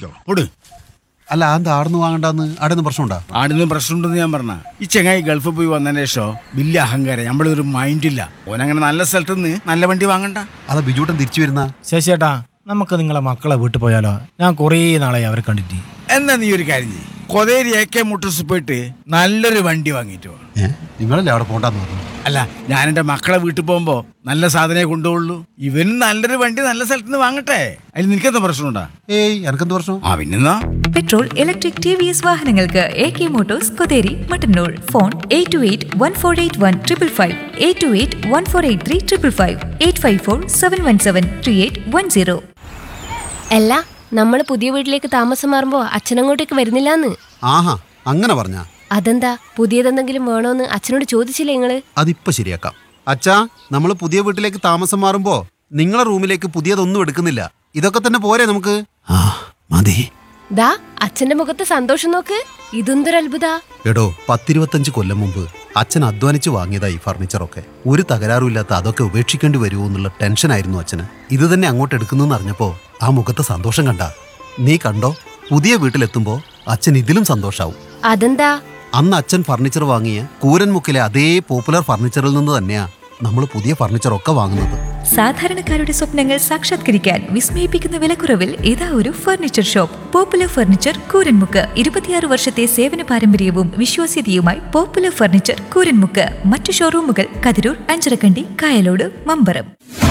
വാങ്ങിക്കോ പൊട് അല്ല എന്താ ആടുന്ന് വാങ്ങണ്ടെന്ന് ആടുന്ന് പ്രശ്നമുണ്ടാ ആടുന്ന് പ്രശ്നമുണ്ടെന്ന് ഞാൻ പറഞ്ഞ ഈ ചെങ്ങായി ഗൾഫിൽ പോയി വന്നതിന് ശേഷം വലിയ അഹങ്കാരം നമ്മളൊരു മൈൻഡില്ല ഓനങ്ങനെ നല്ല സ്ഥലത്ത് നിന്ന് നല്ല വണ്ടി വാങ്ങണ്ട അതാ ബിജൂട്ടൻ തിരിച്ചു വരുന്ന ശശിയേട്ടാ നമുക്ക് നിങ്ങളെ മക്കളെ വീട്ടിൽ പോയാലോ ഞാൻ കുറേ നാളായി അവരെ കണ്ടിട്ട് എന്നാ നീ ഒരു കാര്യം ചെയ്യ് കൊതേരി എ കെ മോട്ടോഴ്സ് പോയിട്ട് നല്ലൊരു വണ്ടി വാങ്ങിയിട്ട് വാ ഏ നിങ്ങളല്ലേ അവിടെ പോണ്ടെന്ന് പറഞ്ഞു അല്ല ഞാൻ എൻ്റെ മക്കളെ വീട്ടിൽ പോകുമ്പോ നല്ല സാധനമേ കൊണ്ടുപോകുള്ളൂ ഇവനും നല്ലൊരു വണ്ടി നല്ല സ്ഥലത്ത് നിന്ന് വാങ്ങട്ടെ അതിൽ നിനക്കെന്താ പ്രശ്നമുണ്ടാ ഏയ് എനക്കെന്ത് പ്രശ്നം ആ പിന്നെന്നാ petrol electric T V S വാഹനങ്ങൾക്ക് A K motors Kotheri Mattannur phone eight two eight one four eight one triple five eight two eight one four eight three triple five eight five four seven one seven three eight one zero അല്ല നമ്മൾ പുതിയ വീട്ടിലേക്ക് താമസം മാറുമ്പോ അച്ഛനങ്ങോട്ടേക്ക് വരുന്നില്ലാന്ന് ആഹാ അങ്ങനെ പറഞ്ഞാ അതെന്താ പുതിയതെന്തെങ്കിലും വേണോന്ന് അച്ഛനോട് ചോദിച്ചില്ലേ നിങ്ങള് അതിപ്പോ ശരിയാക്കാം അച്ഛാ നമ്മൾ പുതിയ വീട്ടിലേക്ക് താമസം മാറുമ്പോ നിങ്ങളെ റൂമിലേക്ക് പുതിയതൊന്നും എടുക്കുന്നില്ല ഇതൊക്കെ തന്നെ പോരെ നമുക്ക് ആ മതി ദാ അച്ഛന്റെ മുഖത്ത് സന്തോഷം നോക്ക് ഇതെന്തൊരു അത്ഭുത എടോ പത്തിരുപത്തഞ്ച് കൊല്ലം മുമ്പ് അച്ഛൻ അധ്വാനിച്ച് വാങ്ങിയതാ ഈ ഫർണിച്ചറൊക്കെ ഒരു തകരാറുമില്ലാത്ത അതൊക്കെ ഉപേക്ഷിക്കേണ്ടി വരുമോ എന്നുള്ള ടെൻഷനായിരുന്നു അച്ഛന് ഇത് തന്നെ അങ്ങോട്ട് എടുക്കുന്നു അറിഞ്ഞപ്പോ ആ മുഖത്തെ സന്തോഷം കണ്ട നീ കണ്ടോ പുതിയ വീട്ടിലെത്തുമ്പോ അച്ഛൻ ഇതിലും സന്തോഷാവും അതെന്താ അന്ന് അച്ഛൻ ഫർണിച്ചർ വാങ്ങിയ കൂരൻമുക്കിലെ അതേ പോപ്പുലർ ഫർണിച്ചറിൽ നിന്ന് തന്നെയാ നമ്മൾ പുതിയ ഫർണിച്ചറൊക്കെ വാങ്ങുന്നത് സാധാരണക്കാരുടെ സ്വപ്നങ്ങൾ സാക്ഷാത്കരിക്കാൻ വിസ്മയിപ്പിക്കുന്ന വിലക്കുറവിൽ ഇതാ ഒരു furniture shop popular furniture Kooranmukku ഇരുപത്തിയാറ് വർഷത്തെ സേവന പാരമ്പര്യവും വിശ്വാസ്യതയുമായി പോപ്പുലർ ഫർണിച്ചർ കൂരൻമുക്ക് മറ്റു ഷോറൂമുകൾ കതിരൂർ അഞ്ചരക്കണ്ടി കായലോട് മമ്പറം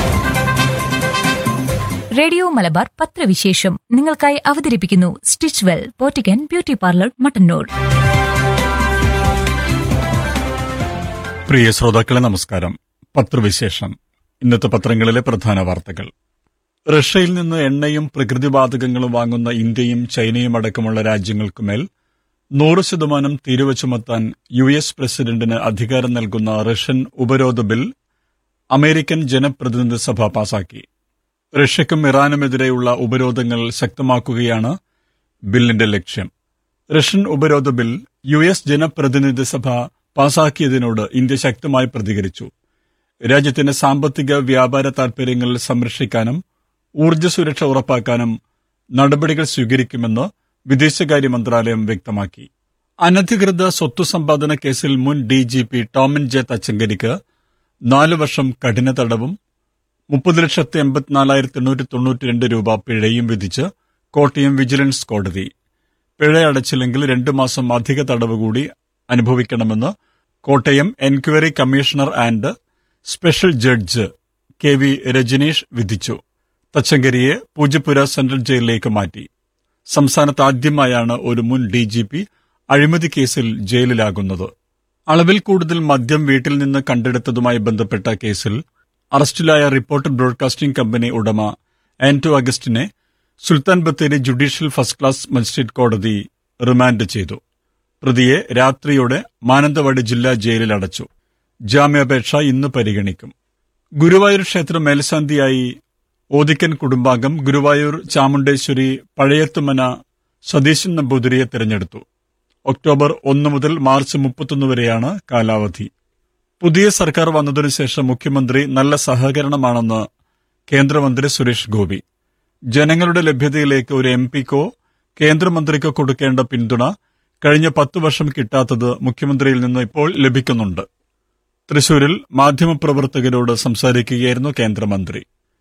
റേഡിയോ മലബാർ പത്രവിശേഷം നിങ്ങൾക്കായി അവതരിപ്പിക്കുന്നു stitch well boutique and beauty parlour Mattannur പ്രിയ ശ്രോതാക്കളെ നമസ്കാരം പത്രവിശേഷം ഇന്നത്തെ പത്രങ്ങളിലെ പ്രധാന വാർത്തകൾ റഷ്യയിൽ നിന്ന് എണ്ണയും പ്രകൃതിവാതകങ്ങളും വാങ്ങുന്ന ഇന്ത്യയും ചൈനയും അടക്കമുള്ള രാജ്യങ്ങൾക്കുമേൽ നൂറ് ശതമാനം തീരുവ ചുമത്താൻ യു എസ് പ്രസിഡന്റിന് അധികാരം നൽകുന്ന റഷ്യൻ ഉപരോധ ബിൽ അമേരിക്കൻ ജനപ്രതിനിധി സഭ പാസാക്കി റഷ്യക്കും ഇറാനുമെതിരെയുള്ള ഉപരോധങ്ങൾ ശക്തമാക്കുകയാണ് ബില്ലിന്റെ ലക്ഷ്യം റഷ്യൻ ഉപരോധ ബിൽ യു എസ് ജനപ്രതിനിധി സഭ പാസാക്കിയതിനോട് ഇന്ത്യ ശക്തമായി പ്രതികരിച്ചു രാജ്യത്തിന്റെ സാമ്പത്തിക വ്യാപാര താൽപര്യങ്ങൾ സംരക്ഷിക്കാനും ഊർജ്ജ സുരക്ഷ ഉറപ്പാക്കാനും നടപടികൾ സ്വീകരിക്കുമെന്ന് വിദേശകാര്യ മന്ത്രാലയം വ്യക്തമാക്കി അനധികൃത സ്വത്ത് സമ്പാദന കേസിൽ മുൻ D G P Tomin J തച്ചങ്കരിക്ക് നാല് വർഷം കഠിന തടവും മുപ്പത് ലക്ഷത്തി എൺപത്തിനാലായിരത്തി എണ്ണൂറ്റി തൊണ്ണൂറ്റിരണ്ട് രൂപ പിഴയും വിധിച്ച് കോട്ടയം വിജിലൻസ് കോടതി പിഴ അടച്ചില്ലെങ്കിൽ രണ്ടു മാസം അധിക തടവ് കൂടി അനുഭവിക്കണമെന്ന് Kottayam enquiry commissioner and special judge K V Rajaneesh വിധിച്ചു തച്ചങ്കരിയെ പൂജപ്പുര സെൻട്രൽ ജയിലിലേക്ക് മാറ്റി സംസ്ഥാനത്ത് ആദ്യമായാണ് ഒരു മുൻ ഡി ജി പി അഴിമതി കേസിൽ ജയിലിലാകുന്നത് അളവിൽ കൂടുതൽ മദ്യം വീട്ടിൽ നിന്ന് കണ്ടെടുത്തതുമായി ബന്ധപ്പെട്ട കേസിൽ അറസ്റ്റിലായ റിപ്പോർട്ടർ ബ്രോഡ്കാസ്റ്റിംഗ് കമ്പനി ഉടമ ആന്റോ അഗസ്റ്റിനെ Sultan Bathery judicial first class magistrate കോടതി റിമാൻഡ് ചെയ്തു പ്രതിയെ രാത്രിയോടെ മാനന്തവാടി ജില്ലാ ജയിലിൽ അടച്ചു ജാമ്യാപേക്ഷ ഇന്ന് പരിഗണിക്കും ഗുരുവായൂർ ക്ഷേത്ര മേൽശാന്തിയായി ഓദിക്കൻ കുടുംബാംഗം ഗുരുവായൂർ ചാമുണ്ടേശ്വരി പഴയത്തുമന സതീശൻ നമ്പൂതിരിയെ തിരഞ്ഞെടുത്തു ഒക്ടോബർ ഒന്ന് മുതൽ മാർച്ച് മുപ്പത്തൊന്ന് വരെയാണ് കാലാവധി പുതിയ സർക്കാർ വന്നതിനു ശേഷം മുഖ്യമന്ത്രി നല്ല സഹകരണമാണെന്ന് കേന്ദ്രമന്ത്രി സുരേഷ് ഗോപി ജനങ്ങളുടെ ലഭ്യതയിലേക്ക് ഒരു എം പിക്കോ കേന്ദ്രമന്ത്രിക്കോ കൊടുക്കേണ്ട പിന്തുണ കഴിഞ്ഞ പത്തു വർഷം കിട്ടാത്തത് മുഖ്യമന്ത്രിയിൽ നിന്ന് ഇപ്പോൾ ലഭിക്കുന്നുണ്ട് തൃശൂരിൽ മാധ്യമപ്രവർത്തകരോട് സംസാരിക്കുകയായിരുന്നു കേന്ദ്രമന്ത്രി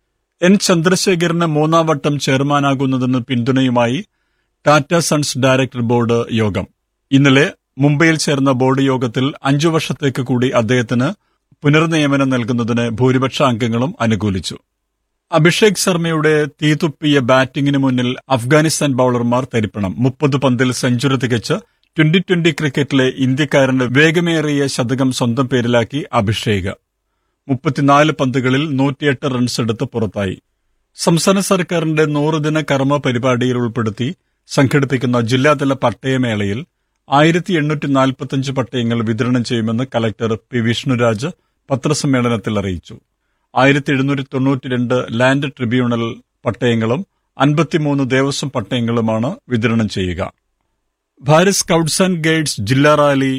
എൻ ചന്ദ്രശേഖരന് മൂന്നാം വട്ടം ചെയർമാനാകുന്നതിന് പിന്തുണയുമായി ടാറ്റ സൺസ് ഡയറക്ടർ ബോർഡ് യോഗം ഇന്നലെ മുംബൈയിൽ ചേർന്ന ബോർഡ് യോഗത്തിൽ അഞ്ചു വർഷത്തേക്ക് കൂടി അദ്ദേഹത്തിന് പുനർനിയമനം നൽകുന്നതിന് ഭൂരിപക്ഷ അംഗങ്ങളും അനുകൂലിച്ചു അഭിഷേക് ശർമ്മയുടെ തീതുപ്പിയ ബാറ്റിംഗിന് മുന്നിൽ അഫ്ഗാനിസ്ഥാൻ ബൌളർമാർ തരിപ്പണം മുപ്പത് പന്തിൽ സെഞ്ചുറി തികച്ച് ട്വന്റി ട്വന്റി ക്രിക്കറ്റിലെ ഇന്ത്യക്കാരന്റെ വേഗമേറിയ ശതകം സ്വന്തം പേരിലാക്കി അഭിഷേക് മുപ്പത്തിനാല് പന്തുകളിൽ നൂറ്റിയെട്ട് റൺസ് എടുത്ത് പുറത്തായി സംസ്ഥാന സർക്കാരിന്റെ നൂറുദിന കർമ്മ പരിപാടിയിൽ ഉൾപ്പെടുത്തി സംഘടിപ്പിക്കുന്ന ജില്ലാതല പട്ടയമേളയിൽ ആയിരത്തി എണ്ണൂറ്റി നാൽപ്പത്തിയഞ്ച് പട്ടയങ്ങൾ വിതരണം ചെയ്യുമെന്ന് കലക്ടർ പി വിഷ്ണുരാജ് പത്രസമ്മേളനത്തിൽ അറിയിച്ചു ആയിരത്തി എഴുന്നൂറ്റി തൊണ്ണൂറ്റിരണ്ട് ലാൻഡ് ട്രിബ്യൂണൽ പട്ടയങ്ങളും അൻപത്തിമൂന്ന് ദേവസ്വം പട്ടയങ്ങളുമാണ് വിതരണം ചെയ്യുക ഭാരത് സ്കൌട്ട്സ് ആൻഡ് ഗൈഡ്സ് ജില്ലാ റാലി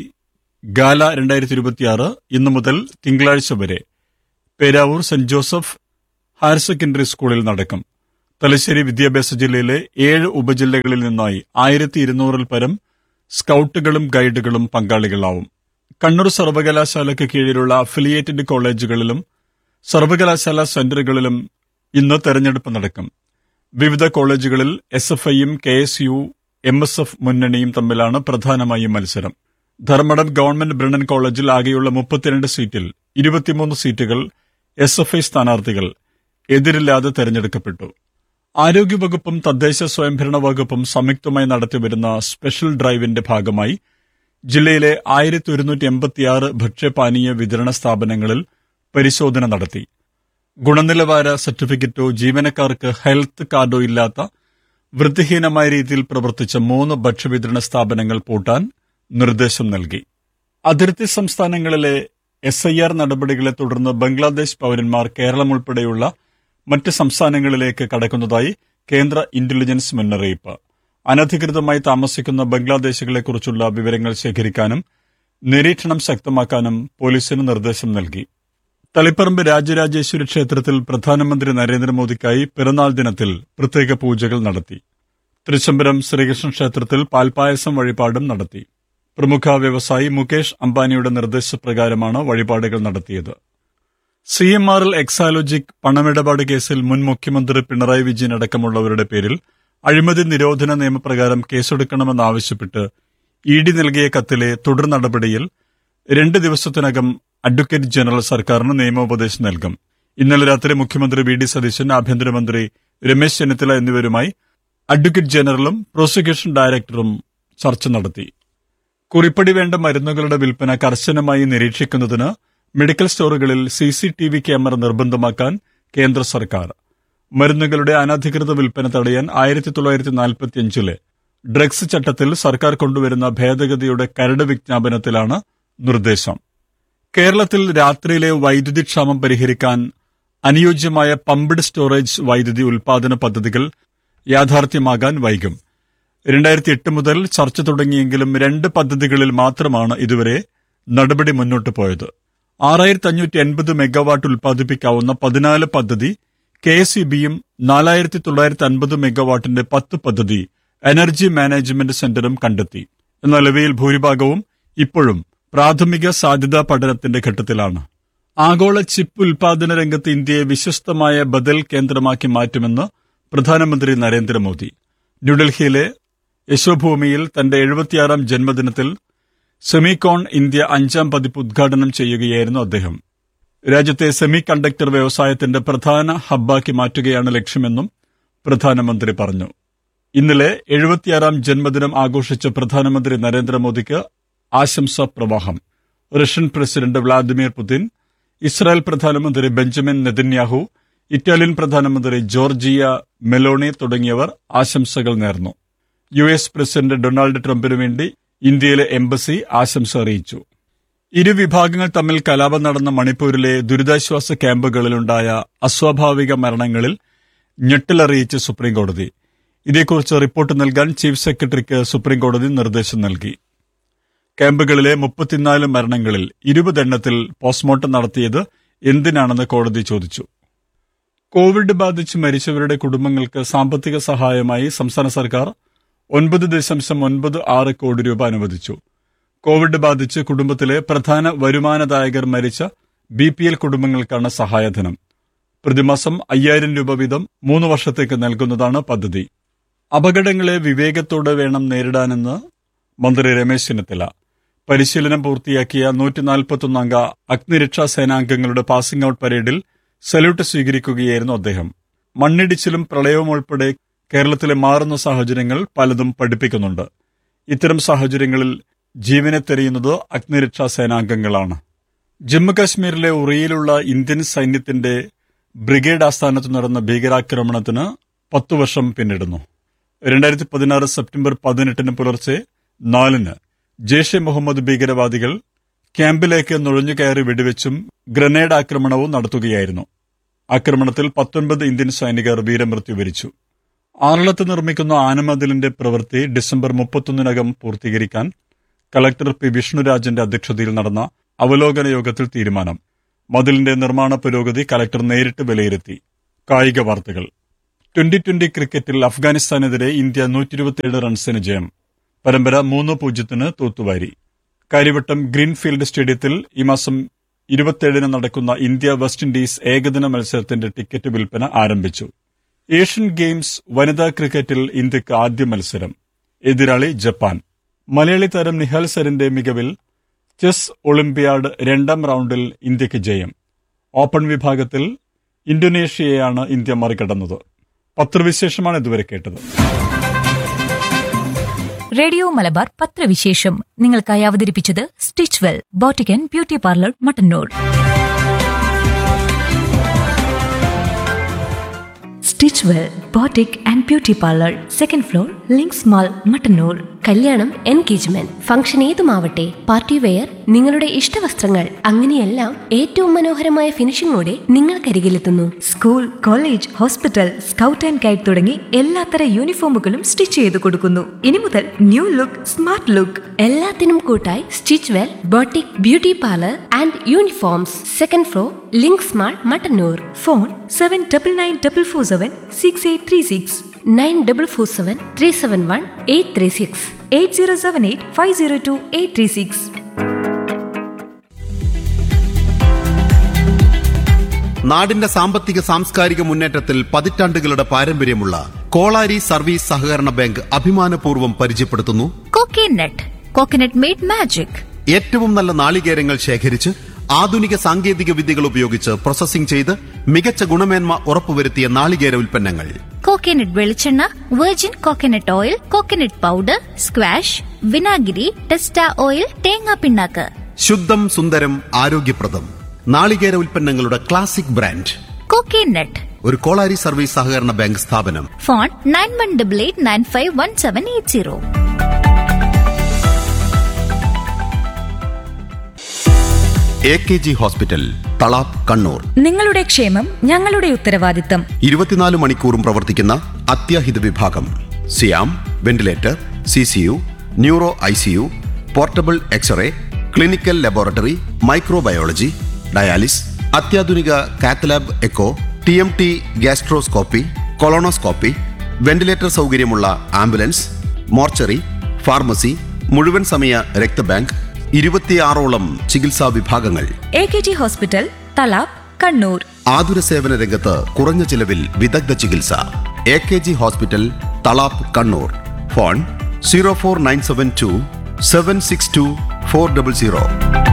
ഗാല രണ്ടായിരത്തി ഇരുപത്തിയാറ് ഇന്നു മുതൽ തിങ്കളാഴ്ച വരെ Peravoor saint Joseph higher secondary സ്കൂളിൽ നടക്കും തലശ്ശേരി വിദ്യാഭ്യാസ ജില്ലയിലെ ഏഴ് ഉപജില്ലകളിൽ നിന്നായി ആയിരത്തി ഇരുന്നൂറിൽ പരം സ്കൌട്ടുകളും ഗൈഡുകളും പങ്കാളികളാവും കണ്ണൂർ സർവകലാശാലയ്ക്ക് കീഴിലുള്ള അഫിലിയേറ്റഡ് കോളേജുകളിലും സർവകലാശാല സെന്ററുകളിലും ഇന്ന് തെരഞ്ഞെടുപ്പ് നടക്കും വിവിധ കോളേജുകളിൽ എസ് എഫ് ഐയും K S U M S F മുന്നണിയും തമ്മിലാണ് പ്രധാനമായും മത്സരം ധർമ്മടം ഗവൺമെന്റ് ബ്രണ്ണൻ കോളേജിൽ ആകെയുള്ള മുപ്പത്തിരണ്ട് സീറ്റിൽ ഇരുപത്തിമൂന്ന് സീറ്റുകൾ എസ് എഫ് ഐ സ്ഥാനാർത്ഥികൾ എതിരില്ലാതെ തെരഞ്ഞെടുക്കപ്പെട്ടു ആരോഗ്യവകുപ്പും തദ്ദേശ സ്വയംഭരണ വകുപ്പും സംയുക്തമായി നടത്തിവരുന്ന സ്പെഷ്യൽ ഡ്രൈവിന്റെ ഭാഗമായി ജില്ലയിലെ ആയിരത്തി ഒരുന്നൂറ്റി എൺപത്തിയാറ് ഭക്ഷ്യപാനീയ വിതരണ സ്ഥാപനങ്ങളിൽ പരിശോധന നടത്തി ഗുണനിലവാര സർട്ടിഫിക്കറ്റോ ജീവനക്കാർക്ക് ഹെൽത്ത് കാർഡോ ഇല്ലാത്ത വൃത്തിഹീനമായ രീതിയിൽ പ്രവർത്തിച്ച മൂന്ന് ഭക്ഷ്യവിതരണ സ്ഥാപനങ്ങൾ പൂട്ടാൻ നിർദ്ദേശം നൽകി അതിർത്തി സംസ്ഥാനങ്ങളിലെ എസ് ഐ ആർ നടപടികളെ തുടർന്ന് ബംഗ്ലാദേശ് പൌരന്മാർ കേരളം ഉൾപ്പെടെയുള്ള മറ്റ് സംസ്ഥാനങ്ങളിലേക്ക് കടക്കുന്നതായി കേന്ദ്ര ഇന്റലിജൻസ് മുന്നറിയിപ്പ് അനധികൃതമായി താമസിക്കുന്ന ബംഗ്ലാദേശികളെക്കുറിച്ചുള്ള വിവരങ്ങൾ ശേഖരിക്കാനും നിരീക്ഷണം ശക്തമാക്കാനും പോലീസിന് നിർദ്ദേശം നൽകി തളിപ്പറമ്പ് രാജരാജേശ്വരി ക്ഷേത്രത്തിൽ പ്രധാനമന്ത്രി നരേന്ദ്രമോദിക്കായി പിറന്നാൾ ദിനത്തിൽ പ്രത്യേക പൂജകൾ നടത്തി തൃശംബരം ശ്രീകൃഷ്ണ ക്ഷേത്രത്തിൽ പാൽപായസം വഴിപാടും നടത്തി പ്രമുഖ വ്യവസായി മുകേഷ് അംബാനിയുടെ നിർദ്ദേശപ്രകാരമാണ് വഴിപാടുകൾ നടത്തിയത് C M R L Exalogic പണമിടപാട് കേസിൽ മുൻ മുഖ്യമന്ത്രി പിണറായി വിജയൻ അടക്കമുള്ളവരുടെ പേരിൽ അഴിമതി നിരോധന നിയമപ്രകാരം കേസെടുക്കണമെന്നാവശ്യപ്പെട്ട് ഇ ഡി നൽകിയ കത്തിലെ തുടർ നടപടിയിൽ രണ്ട് ദിവസത്തിനകം അഡ്വക്കേറ്റ് ജനറൽ സർക്കാരിന് നിയമോപദേശം നൽകും ഇന്നലെ രാത്രി മുഖ്യമന്ത്രി വി ഡി സതീശൻ ആഭ്യന്തരമന്ത്രി രമേശ് ചെന്നിത്തല എന്നിവരുമായി അഡ്വക്കേറ്റ് ജനറലും പ്രോസിക്യൂഷൻ ഡയറക്ടറും ചർച്ച നടത്തി കുറിപ്പടി വേണ്ട മരുന്നുകളുടെ വിൽപ്പന കർശനമായി നിരീക്ഷിക്കുന്നതിന് മെഡിക്കൽ സ്റ്റോറുകളിൽ C C T V camera നിർബന്ധമാക്കാൻ കേന്ദ്ര സർക്കാർ മരുന്നുകളുടെ അനധികൃത വിൽപ്പന തടയാൻ ആയിരത്തി തൊള്ളായിരത്തി നാൽപ്പത്തിയഞ്ചിലെ ഡ്രഗ്സ് ചട്ടത്തിൽ സർക്കാർ കൊണ്ടുവരുന്ന ഭേദഗതിയുടെ കരട് വിജ്ഞാപനത്തിലാണ് നിർദ്ദേശം കേരളത്തിൽ രാത്രിയിലെ വൈദ്യുതി ക്ഷാമം പരിഹരിക്കാൻ അനുയോജ്യമായ പമ്പ്ഡ് സ്റ്റോറേജ് വൈദ്യുതി ഉൽപാദന പദ്ധതികൾ യാഥാർത്ഥ്യമാകാൻ വൈകും രണ്ടായിരത്തി എട്ട് മുതൽ ചർച്ച തുടങ്ങിയെങ്കിലും രണ്ട് പദ്ധതികളിൽ മാത്രമാണ് ഇതുവരെ നടപടി മുന്നോട്ട് പോയത് ആറായിരത്തി അഞ്ഞൂറ്റി എൺപത് മെഗാവാട്ട് ഉൽപ്പാദിപ്പിക്കാവുന്ന പതിനാല് പദ്ധതി കെ എസ് ഇ ബിയും നാലായിരത്തി തൊള്ളായിരത്തി അൻപത് മെഗാവാട്ടിന്റെ പത്ത് പദ്ധതി എനർജി മാനേജ്മെന്റ് സെന്ററും കണ്ടെത്തി എന്നാൽ ഇവയിൽ ഭൂരിഭാഗവും ഇപ്പോഴും പ്രാഥമിക സാധ്യതാ പഠനത്തിന്റെ ഘട്ടത്തിലാണ് ആഗോള ചിപ്പ് ഉൽപാദന രംഗത്ത് ഇന്ത്യയെ വിശ്വസ്തമായ ബദൽ കേന്ദ്രമാക്കി മാറ്റുമെന്ന് പ്രധാനമന്ത്രി നരേന്ദ്രമോദി ന്യൂഡൽഹിയിലെ യശോഭൂമിയിൽ തന്റെ എഴുപത്തിയാറാം ജന്മദിനത്തിൽ സെമികോൺ ഇന്ത്യ അഞ്ചാം പതിപ്പ് ഉദ്ഘാടനം ചെയ്യുകയായിരുന്നു അദ്ദേഹം രാജ്യത്തെ സെമി കണ്ടക്ടർ വ്യവസായത്തിന്റെ പ്രധാന ഹബ്ബാക്കി മാറ്റുകയാണ് ലക്ഷ്യമെന്നും പ്രധാനമന്ത്രി പറഞ്ഞു ഇന്നലെ എഴുപത്തിയാറാം ജന്മദിനം ആഘോഷിച്ച പ്രധാനമന്ത്രി നരേന്ദ്രമോദിക്ക് ആശംസാ പ്രവാഹം Russian president Vladimir Putin Israel പ്രധാനമന്ത്രി ബെഞ്ചമിൻ നെതന്യാഹു ഇറ്റാലിയൻ പ്രധാനമന്ത്രി ജോർജിയ മെലോണി തുടങ്ങിയവർ ആശംസകൾ നേർന്നു യു എസ് പ്രസിഡന്റ് ഡൊണാൾഡ് ട്രംപിനു വേണ്ടി ഇന്ത്യയിലെ എംബസി ആശംസ അറിയിച്ചു ഇരു വിഭാഗങ്ങൾ തമ്മിൽ കലാപം നടന്ന മണിപ്പൂരിലെ ദുരിതാശ്വാസ ക്യാമ്പുകളിലുണ്ടായ അസ്വാഭാവിക മരണങ്ങളിൽ ഞെട്ടലറിയിച്ച് സുപ്രീംകോടതി ഇതേക്കുറിച്ച് റിപ്പോർട്ട് നൽകാൻ ചീഫ് സെക്രട്ടറിക്ക് സുപ്രീംകോടതി നിർദ്ദേശം നൽകി ക്യാമ്പുകളിലെ മുപ്പത്തിനാല് മരണങ്ങളിൽ ഇരുപതെണ്ണത്തിൽ പോസ്റ്റ്മോർട്ടം നടത്തിയത് എന്തിനാണെന്ന് കോടതി ചോദിച്ചു കോവിഡ് ബാധിച്ച് മരിച്ചവരുടെ കുടുംബങ്ങൾക്ക് സാമ്പത്തിക സഹായമായി സംസ്ഥാന സർക്കാർ ഒൻപത് ദശാംശം ഒൻപത് ആറ് കോടി രൂപ അനുവദിച്ചു കോവിഡ് ബാധിച്ച് കുടുംബത്തിലെ പ്രധാന വരുമാനദായകർ മരിച്ച ബി പി എൽ കുടുംബങ്ങൾക്കാണ് സഹായധനം പ്രതിമാസം അയ്യായിരം രൂപ വീതം മൂന്ന് വർഷത്തേക്ക് നൽകുന്നതാണ് പദ്ധതി അപകടങ്ങളെ വിവേകത്തോടെ വേണം നേരിടാനെന്ന് മന്ത്രി രമേശ് ചെന്നിത്തല പരിശീലനം പൂർത്തിയാക്കിയ നൂറ്റി നാൽപ്പത്തൊന്ന് അംഗ അഗ്നിരക്ഷാ സേനാംഗങ്ങളുടെ പാസിംഗ് ഔട്ട് പരേഡിൽ സല്യൂട്ട് സ്വീകരിക്കുകയായിരുന്നു അദ്ദേഹം മണ്ണിടിച്ചിലും പ്രളയവും ഉൾപ്പെടെ കേരളത്തിലെ മാറുന്ന സാഹചര്യങ്ങൾ പലതും പഠിപ്പിക്കുന്നുണ്ട് ഇത്തരം സാഹചര്യങ്ങളിൽ ജീവനെ തെരയുന്നത് അഗ്നിരക്ഷാ സേനാംഗങ്ങളാണ് ജമ്മുകാശ്മീരിലെ ഉറിയിലുള്ള ഇന്ത്യൻ സൈന്യത്തിന്റെ ബ്രിഗേഡ് ആസ്ഥാനത്ത് നടന്ന ഭീകരാക്രമണത്തിന് പത്തു വർഷം പിന്നിടുന്നു രണ്ടായിരത്തി പതിനാറ് സെപ്റ്റംബർ പതിനെട്ടിന് പുലർച്ചെ നാലിന് ജെയ്ഷെ മുഹമ്മദ് ഭീകരവാദികൾ ക്യാമ്പിലേക്ക് നുഴഞ്ഞുകയറി വെടിവെച്ചും ഗ്രനേഡ് ആക്രമണവും നടത്തുകയായിരുന്നു ആക്രമണത്തിൽ പത്തൊൻപത് ഇന്ത്യൻ സൈനികർ വീരമൃത്യു വരിച്ചു ആറളത്ത് നിർമ്മിക്കുന്ന ആനമതിലിന്റെ പ്രവൃത്തി ഡിസംബർ മുപ്പത്തൊന്നിനകം പൂർത്തീകരിക്കാൻ കളക്ടർ പി വിഷ്ണുരാജന്റെ അധ്യക്ഷതയിൽ നടന്ന അവലോകന യോഗത്തിൽ തീരുമാനം മതിലിന്റെ നിർമ്മാണ പുരോഗതി കലക്ടർ നേരിട്ട് വിലയിരുത്തി കായിക വാർത്തകൾ ട്വന്റി ട്വന്റി ക്രിക്കറ്റിൽ അഫ്ഗാനിസ്ഥാനെതിരെ ഇന്ത്യ നൂറ്റി ഇരുപത്തിയേഴ് റൺസിന് ജയം പരമ്പര മൂന്ന് പൂജ്യത്തിന് തൂത്തുവാരി കാര്യവട്ടം ഗ്രീൻഫീൽഡ് സ്റ്റേഡിയത്തിൽ ഈ മാസം ഇരുപത്തിയേഴിന് നടക്കുന്ന ഇന്ത്യ വെസ്റ്റ് ഇൻഡീസ് ഏകദിന മത്സരത്തിന്റെ ടിക്കറ്റ് വിൽപ്പന ആരംഭിച്ചു ഏഷ്യൻ ഗെയിംസ് വനിതാ ക്രിക്കറ്റിൽ ഇന്ത്യക്ക് ആദ്യ മത്സരം എതിരാളി ജപ്പാൻ മലയാളി താരം നിഹാൽ സരിന്റെ മികവിൽ ചെസ് ഒളിമ്പ്യാഡ് രണ്ടാം റൗണ്ടിൽ ഇന്ത്യക്ക് ജയം ഓപ്പൺ വിഭാഗത്തിൽ ഇന്തോനേഷ്യയെയാണ് ഇന്ത്യ മറികടന്നത് പത്രവിശേഷമാണ് ഇതുവരെ കേട്ടത് റേഡിയോ മലബാർ പത്രവിശേഷം നിങ്ങൾക്കായി അവതരിപ്പിച്ചത് stitch well boutique and beauty parlour Mattannur stitch well boutique and beauty parlour second floor links mall Mattannur കല്യാണം എൻഗേജ്മെന്റ് ഫംഗ്ഷൻ ഏതുമാവട്ടെ പാർട്ടി വെയർ നിങ്ങളുടെ ഇഷ്ടവസ്ത്രങ്ങൾ അങ്ങനെയെല്ലാം ഏറ്റവും മനോഹരമായ ഫിനിഷിംഗോടെ നിങ്ങൾക്കരികിലെത്തുന്നു school college hospital scout and guide തുടങ്ങി എല്ലാത്തര യൂണിഫോമുകളും സ്റ്റിച്ച് ചെയ്ത് കൊടുക്കുന്നു ഇനി മുതൽ ന്യൂ ലുക്ക് സ്മാർട്ട് ലുക്ക് എല്ലാത്തിനും കൂട്ടായി stitch well boutique beauty parlour and uniforms second floor links mall Mattannur phone seven double nine double four seven six eight three six nine double four seven three seven one eight three six eight zero seven eight five zero two eight three six നാടിന്റെ സാമ്പത്തിക സാംസ്കാരിക മുന്നേറ്റത്തിൽ പതിറ്റാണ്ടുകളുടെ പാരമ്പര്യമുള്ള Kolari service സഹകരണ bank അഭിമാനപൂർവ്വം പരിചയപ്പെടുത്തുന്നു coconut coconut made magic ഏറ്റവും നല്ല നാളികേരങ്ങൾ ശേഖരിച്ച് ആധുനിക സാങ്കേതിക വിദ്യകൾ ഉപയോഗിച്ച് പ്രോസസ്സിംഗ് ചെയ്ത് മികച്ച ഗുണമേന്മ ഉറപ്പുവരുത്തിയ നാളികേര ഉൽപ്പന്നങ്ങൾ കോക്കനട്ട് വെളിച്ചെണ്ണ virgin coconut oil coconut powder squash വിനാഗിരി ടെസ്റ്റ ഓയിൽ തേങ്ങാ പിണ്ണാക്ക് ശുദ്ധം സുന്ദരം ആരോഗ്യപ്രദം നാളികേര ഉൽപ്പന്നങ്ങളുടെ ക്ലാസിക് ബ്രാൻഡ് കോക്കനട്ട് ഒരു കോളാരി സർവീസ് സഹകരണ ബാങ്ക് സ്ഥാപനം phone nine one double eight nine five one seven eight zero A K G hospital Thalap Kannur നിങ്ങളുടെ ക്ഷേമം ഞങ്ങളുടെ ഉത്തരവാദിത്തം ഇരുപത്തിനാല് മണിക്കൂറും പ്രവർത്തിക്കുന്ന അത്യാഹിത വിഭാഗം സിയാം ventilator C C U neuro I C U portable x-ray clinical laboratory microbiology dialysis അത്യാധുനിക cath lab echo T M T gastroscopy colonoscopy ventilator സൗകര്യമുള്ള ആംബുലൻസ് മോർച്ചറി ഫാർമസി മുഴുവൻ സമയ രക്തബാങ്ക് ഇരുപത്തിയാറോളം ചികിത്സാ വിഭാഗങ്ങൾ A K G hospital Thalap Kannur ആതുര സേവന രംഗത്ത് കുറഞ്ഞ ചിലവിൽ വിദഗ്ധ ചികിത്സ A K G hospital Thalap Kannur phone zero four nine seven two seven six two four double zero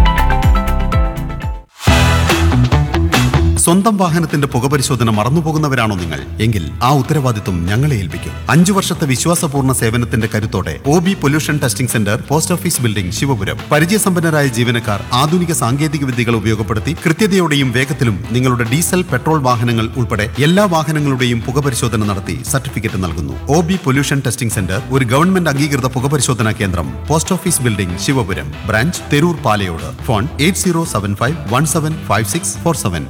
സ്വന്തം വാഹനത്തിന്റെ പുകപരിശോധന മറന്നുപോകുന്നവരാണോ നിങ്ങൾ എങ്കിൽ ആ ഉത്തരവാദിത്വം ഞങ്ങളെ ഏൽപ്പിക്കും അഞ്ചു വർഷത്തെ വിശ്വാസപൂർണ്ണ സേവനത്തിന്റെ കരുത്തോടെ O B pollution testing centre post office building Shivapuram പരിചയസമ്പന്നരായ ജീവനക്കാർ ആധുനിക സാങ്കേതിക വിദ്യകൾ ഉപയോഗപ്പെടുത്തി കൃത്യതയോടെയും വേഗത്തിലും നിങ്ങളുടെ ഡീസൽ പെട്രോൾ വാഹനങ്ങൾ ഉൾപ്പെടെ എല്ലാ വാഹനങ്ങളുടെയും പുകപരിശോധന നടത്തി സർട്ടിഫിക്കറ്റ് നൽകുന്നു O B pollution testing centre ഒരു ഗവൺമെന്റ് അംഗീകൃത പുകപരിശോധനാ കേന്ദ്രം post office building Shivapuram branch Theroor Palayode phone eight zero seven five one seven five six four seven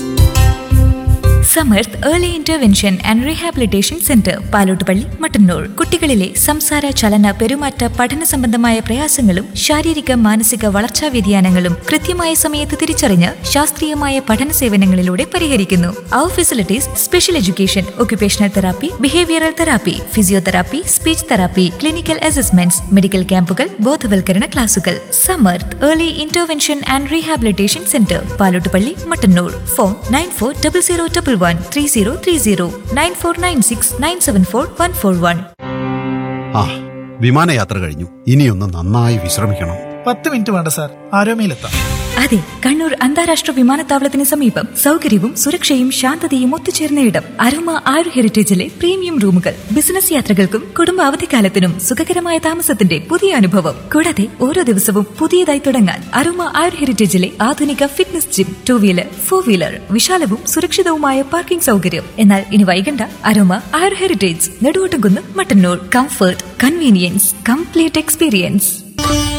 Samarth early intervention and rehabilitation centre Palottupalli Mattannur കുട്ടികളിലെ സംസാര ചലന പെരുമാറ്റ പഠന സംബന്ധമായ പ്രയാസങ്ങളും ശാരീരിക മാനസിക വളർച്ചാ വ്യതിയാനങ്ങളും കൃത്യമായ സമയത്ത് തിരിച്ചറിഞ്ഞ് ശാസ്ത്രീയമായ പഠന സേവനങ്ങളിലൂടെ പരിഹരിക്കുന്നു അവർ facilities special education occupational therapy behavioural therapy physiotherapy speech therapy clinical assessments medical ക്യാമ്പുകൾ ബോധവൽക്കരണ ക്ലാസുകൾ Samarth early intervention and rehabilitation centre Palottupalli Mattannur phone nine four double zero double one three zero three zero nine four nine six nine seven four one four one ആ വിമാനയാത്ര കഴിഞ്ഞു ഇനിയൊന്ന് നന്നായി വിശ്രമിക്കണം പത്ത് minute വേണ്ട sir ആരോമയിലെത്താം അതെ കണ്ണൂർ അന്താരാഷ്ട്ര വിമാനത്താവളത്തിന് സമീപം സൗകര്യവും സുരക്ഷയും ശാന്തതയും ഒത്തുചേർന്ന ഇടം അരോമ ആരു ഹെറിറ്റേജിലെ പ്രീമിയം റൂമുകൾ ബിസിനസ് യാത്രകൾക്കും കുടുംബ അവധിക്കാലത്തിനും സുഖകരമായ താമസത്തിന്റെ പുതിയ അനുഭവം കൂടാതെ ഓരോ ദിവസവും പുതിയതായി തുടങ്ങാൻ അരോമ ആരു ഹെറിറ്റേജിലെ ആധുനിക fitness gym two wheeler four wheeler വിശാലവും സുരക്ഷിതവുമായ പാർക്കിംഗ് സൗകര്യം എന്നാൽ ഇനി വൈകണ്ട Aroma Aaru heritage Neduvottumkunnu Mattannur comfort convenience complete experience